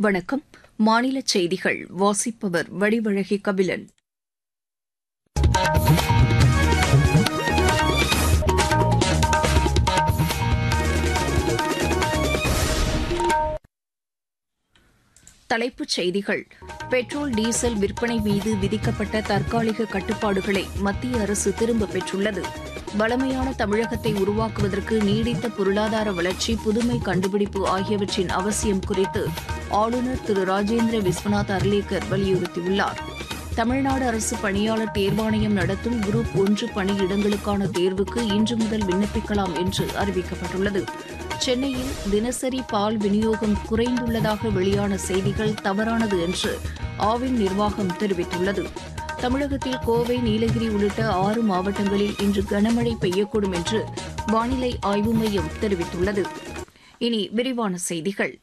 வணக்கம் மாநில செய்திகள் வாசிப்பவர் வடிவழகி கபிலன் தலைப்புச் செய்திகள் பெட்ரோல் டீசல் விற்பனை மீது விதிக்கப்பட்ட தற்காலிக கட்டுப்பாடுகளை மத்திய அரசு திரும்பப் பெற்றுள்ளது வளமையான தமிழகத்தை உருவாக்குவதற்கு நீடித்த பொருளாதார வளர்ச்சி புதுமை கண்டுபிடிப்பு ஆகியவற்றின் அவசியம் குறித்து ஆளுநர் திரு ராஜேந்திர விஸ்வநாத் அர்லேக்கர் வலியுறுத்தியுள்ளார் தமிழ்நாடு அரசு பணியாளர் தேர்வாணையம் நடத்தும் குரூப் ஒன்று பணியிடங்களுக்கான தேர்வுக்கு இன்று முதல் விண்ணப்பிக்கலாம் என்று அறிவிக்கப்பட்டுள்ளது சென்னையில் தினசரி பால் விநியோகம் குறைந்துள்ளதாக வெளியான செய்திகள் தவறானது என்று ஆவின் நிர்வாகம் தெரிவித்துள்ளது தமிழகத்தில் கோவை நீலகிரி உள்ளிட்ட ஆறு மாவட்டங்களில் இன்று கனமழை பெய்யக்கூடும் என்று வானிலை ஆய்வு மையம் தெரிவித்துள்ளது இனி விரிவான செய்திகள்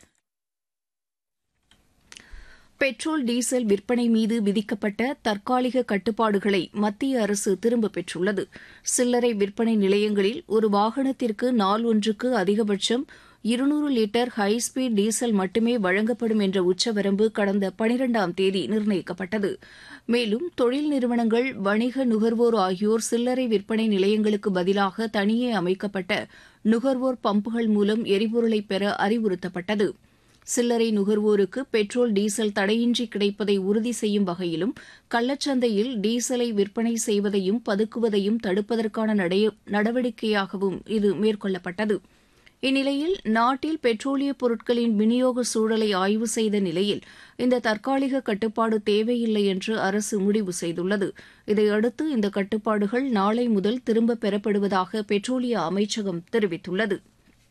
பெட்ரோல் டீசல் விற்பனை மீது விதிக்கப்பட்ட தற்காலிக கட்டுப்பாடுகளை மத்திய அரசு திரும்பப் பெற்றுள்ளது சில்லறை விற்பனை நிலையங்களில் ஒரு வாகனத்திற்கு நாள் ஒன்றுக்கு அதிகபட்சம் இருநூறு லிட்டர் ஹைஸ்பீட் டீசல் மட்டுமே வழங்கப்படும் என்ற உச்சவரம்பு கடந்த பனிரெண்டாம் தேதி நிர்ணயிக்கப்பட்டது மேலும் தொழில் நிறுவனங்கள் வணிக நுகர்வோர் ஆகியோர் சில்லறை விற்பனை நிலையங்களுக்கு பதிலாக தனியே அமைக்கப்பட்ட நுகர்வோர் பம்புகள் மூலம் எரிபொருளை பெற அறிவுறுத்தப்பட்டது சில்லறை நுகர்வோருக்கு பெட்ரோல் டீசல் தடையின்றி கிடைப்பதை உறுதி செய்யும் வகையிலும் கள்ளச்சந்தையில் டீசலை விற்பனை செய்வதையும் பதுக்குவதையும் தடுப்பதற்கான நடவடிக்கையாகவும் இது மேற்கொள்ளப்பட்டது இந்நிலையில் நாட்டில் பெட்ரோலிய பொருட்களின் விநியோக சூழலை ஆய்வு செய்த நிலையில் இந்த தற்காலிக கட்டுப்பாடு தேவையில்லை என்று அரசு முடிவு செய்துள்ளது இதையடுத்து இந்த கட்டுப்பாடுகள் நாளை முதல் திரும்பப் பெறப்படுவதாக பெட்ரோலிய அமைச்சகம் தெரிவித்துள்ளது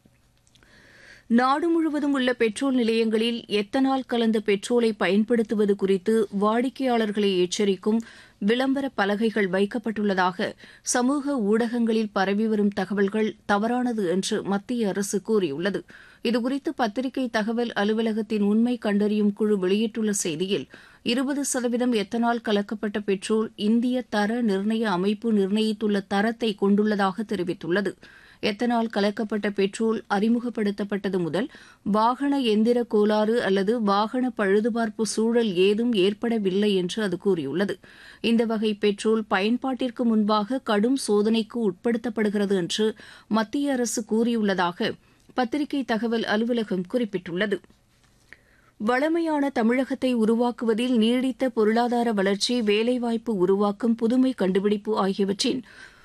நாடு முழுவதும் உள்ள பெட்ரோல் நிலையங்களில் எத்தனால் கலந்த பெட்ரோலை பயன்படுத்துவது குறித்து வாடிக்கையாளர்களை எச்சரிக்கும் விளம்பர பலகைகள் வைக்கப்பட்டுள்ளதாக சமூக ஊடகங்களில் பரவி வரும் தகவல்கள் தவறானது என்று மத்திய அரசு கூறியுள்ளது இதுகுறித்து பத்திரிகை தகவல் அலுவலகத்தின் உண்மை கண்டறியும் குழு வெளியிட்டுள்ள செய்தியில் இருபது சதவீதம் எத்தனால் கலக்கப்பட்ட பெட்ரோல் இந்திய தர நிர்ணய அமைப்பு நிர்ணயித்துள்ள தரத்தை கொண்டுள்ளதாக தெரிவித்துள்ளது எத்தனால் கலக்கப்பட்ட பெட்ரோல் அறிமுகப்படுத்தப்பட்டது முதல் வாகன எந்திர கோளாறு அல்லது வாகன பழுதுபார்ப்பு சூழல் ஏதும் ஏற்படவில்லை என்று அது கூறியுள்ளது இந்த வகை பெட்ரோல் பயன்பாட்டிற்கு முன்பாக கடும் சோதனைக்கு உட்படுத்தப்படுகிறது என்று மத்திய அரசு கூறியுள்ளதாக பத்திரிகை தகவல் அலுவலகம் குறிப்பிட்டுள்ளது வளமையான தமிழகத்தை உருவாக்குவதில் நீடித்த பொருளாதார வளர்ச்சி வேலைவாய்ப்பு உருவாக்கம் புதுமை கண்டுபிடிப்பு ஆகியவற்றின்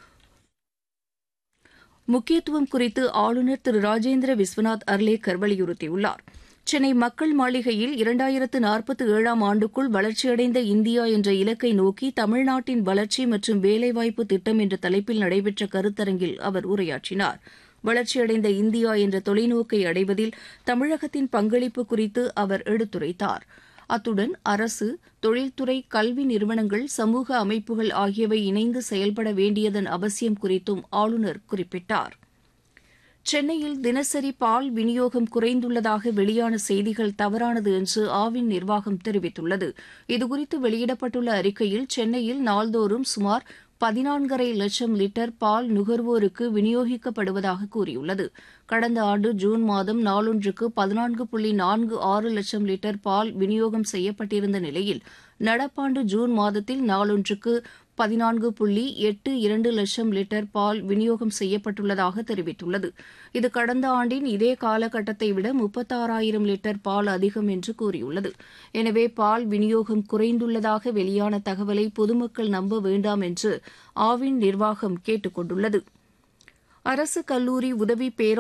முக்கியத்துவம் குறித்து ஆளுநர் திரு ராஜேந்திர விஸ்வநாத் அர்லேக்கர் வலியுறுத்தியுள்ளார் சென்னை மக்கள் மாளிகையில் இரண்டாயிரத்து நாற்பத்தி ஏழாம் ஆண்டுக்குள் வளர்ச்சியடைந்த இந்தியா என்ற இலக்கை நோக்கி தமிழ்நாட்டின் வளர்ச்சி மற்றும் வேலைவாய்ப்பு திட்டம் என்ற தலைப்பில் நடைபெற்ற கருத்தரங்கில் அவர் உரையாற்றினார் வளர்ச்சியடைந்த இந்தியா என்ற தொலைநோக்கை அடைவதில் தமிழகத்தின் பங்களிப்பு குறித்து அவர் எடுத்துரைத்தார் அத்துடன் அரசு தொழில்துறை கல்வி நிறுவனங்கள் சமூக அமைப்புகள் ஆகியவை இணைந்து செயல்பட வேண்டியதன் அவசியம் குறித்தும் ஆளுநர் குறிப்பிட்டார் சென்னையில் தினசரி பால் விநியோகம் குறைந்துள்ளதாக வெளியான செய்திகள் தவறானது என்று ஆவின் நிர்வாகம் தெரிவித்துள்ளது இதுகுறித்து வெளியிடப்பட்டுள்ள அறிக்கையில் சென்னையில் நாள்தோறும் சுமார் பதினான்கரை லட்சம் லிட்டர் பால் நுகர்வோருக்கு விநியோகிக்கப்படுவதாக கூறியுள்ளது கடந்த ஆண்டு ஜூன் மாதம் நாளொன்றுக்கு பதினான்கு புள்ளி நான்கு ஆறு லட்சம் லிட்டர் பால் விநியோகம் செய்யப்பட்டிருந்த நிலையில் நடப்பாண்டு ஜூன் மாதத்தில் நாளொன்றுக்கு பதினான்கு புள்ளி எட்டு இரண்டு லட்சம் லிட்டர் பால் விநியோகம் செய்யப்பட்டுள்ளதாக தெரிவித்துள்ளது இது கடந்த ஆண்டின் இதே காலகட்டத்தை விட முப்பத்தாறாயிரம் லிட்டர் பால் அதிகம் என்று கூறியுள்ளது எனவே பால் விநியோகம் குறைந்துள்ளதாக வெளியான தகவலை பொதுமக்கள் நம்ப வேண்டாம் என்று ஆவின் நிர்வாகம் கேட்டுக் கொண்டுள்ளது அரசு கல்லூரி உதவி பேரா